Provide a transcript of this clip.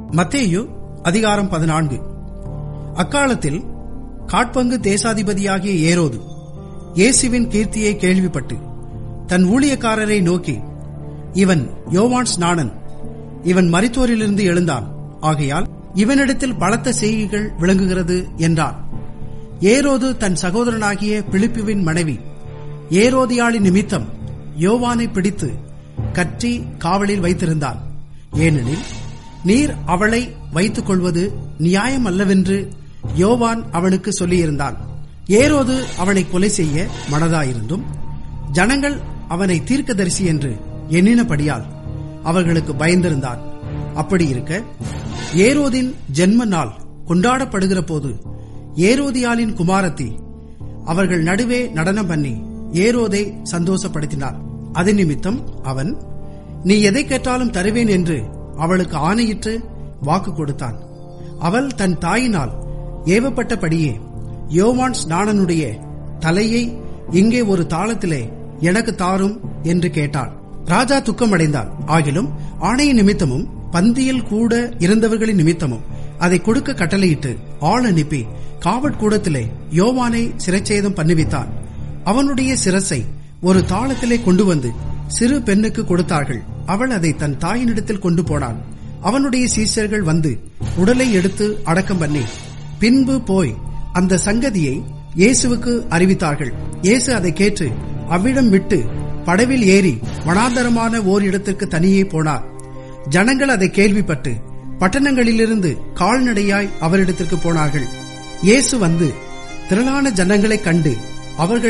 மத்தேயு அதிகாரம் பதினான்கு அக்காலத்தில் காட்பங்கு தேசாதிபதியாகிய ஏரோது இயேசுவின் கீர்த்தியை கேள்விப்பட்டு தன் ஊழியக்காரரை நோக்கி இவன் யோவான் ஸ்நானன் இவன் மரித்தோரிலிருந்து எழுந்தான் ஆகையால் இவனிடத்தில் பலத்த செய்திகள் விளங்குகிறது என்றார் ஏரோது தன் சகோதரனாகிய பிலிப்புவின் மனைவி ஏரோதியாளின் நிமித்தம் யோவானை பிடித்து கற்றி காவலில் வைத்திருந்தான் ஏனெனில் நீர் அவளை வைத்துக் கொள்வது நியாயம் அல்லவென்று யோவான் அவனுக்கு சொல்லியிருந்தான் ஏரோது அவனை கொலை செய்ய மனதாயிருந்தும் ஜனங்கள் அவனை தீர்க்கதரிசி என்று எண்ணினபடியால் அவர்களுக்கு பயந்திருந்தான் அப்படி இருக்க ஏரோதின் ஜென்ம நாள் கொண்டாடப்படுகிற போது ஏரோதியாளின் குமாரத்தி அவர்கள் நடுவே நடனம் பண்ணி ஏரோதை சந்தோஷப்படுத்தினார் அது நிமித்தம் அவன் நீ எதை கேட்டாலும் தருவேன் என்று அவளுக்கு ஆணையிட்டு வாக்கு கொடுத்தான் அவள் தன் தாயினால் ஏவப்பட்டபடியே யோவான் ஸ்நானனுடைய தலையை இங்கே ஒரு தாளத்திலே எனக்கு தாரும் என்று கேட்டாள் ராஜா துக்கமடைந்தார் ஆகிலும் ஆணைய நிமித்தமும் பந்தியில் கூட இருந்தவர்களின் நிமித்தமும் அதை கொடுக்க கட்டளையிட்டு ஆள் அனுப்பி காவற்கூடத்திலே யோவானை சிரச்சேதம் பண்ணுவித்தான் அவனுடைய சிரசை ஒரு தாளத்திலே கொண்டு வந்து சிறு பெண்ணுக்கு கொடுத்தார்கள் அவள் அதை தன் தாயினிடத்தில் கொண்டு போனாள் அவனுடைய சீசர்கள் வந்து உடலை எடுத்து அடக்கம் பண்ணி பின்பு போய் அந்த சங்கதியை இயேசுவுக்கு அறிவித்தார்கள் இயேசு அதை கேட்டு அவ்விடம் விட்டு படவில் ஏறி வனாந்தரமான ஓர் இடத்திற்கு தனியே போனார் ஜனங்கள் அதை கேள்விப்பட்டு பட்டணங்களிலிருந்து கால்நடையாய் அவரிடத்திற்கு போனார்கள் இயேசு வந்து திரளான ஜனங்களைக் கண்டு அவர்கள்